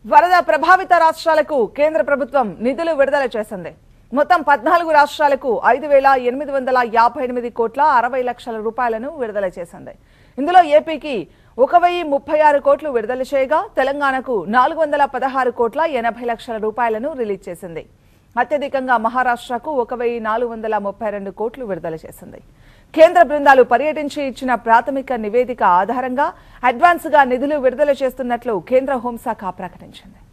వరద ప్రభావిత రాష్ట్రాలకు కేంద్ర ప్రభుత్వం నిధులు విడుదల చేసింది మొత్తం పద్నాలుగు రాష్ట్రాలకు ఐదు వేల ఎనిమిది వందల యాభై ఎనిమిది కోట్ల అరవై లక్షల రూపాయలను విడుదల చేసింది ఇందులో ఏపీకి ఒక వెయ్యి ముప్పై ఆరు కోట్లు విడుదల చేయగా తెలంగాణకు నాలుగు వందల పదహారు కోట్ల ఎనభై లక్షల రూపాయలను రిలీజ్ చేసింది అత్యధికంగా మహారాష్ట్రకు ఒక వెయ్యి నాలుగు వందల ముప్పై రెండు కోట్లు విడుదల చేసింది కేంద్ర బృందాలు పర్యటించి ఇచ్చిన ప్రాథమిక నివేదిక ఆధారంగా అడ్వాన్స్ గా నిధులు విడుదల చేస్తున్నట్లు కేంద్ర హోంశాఖ ప్రకటించింది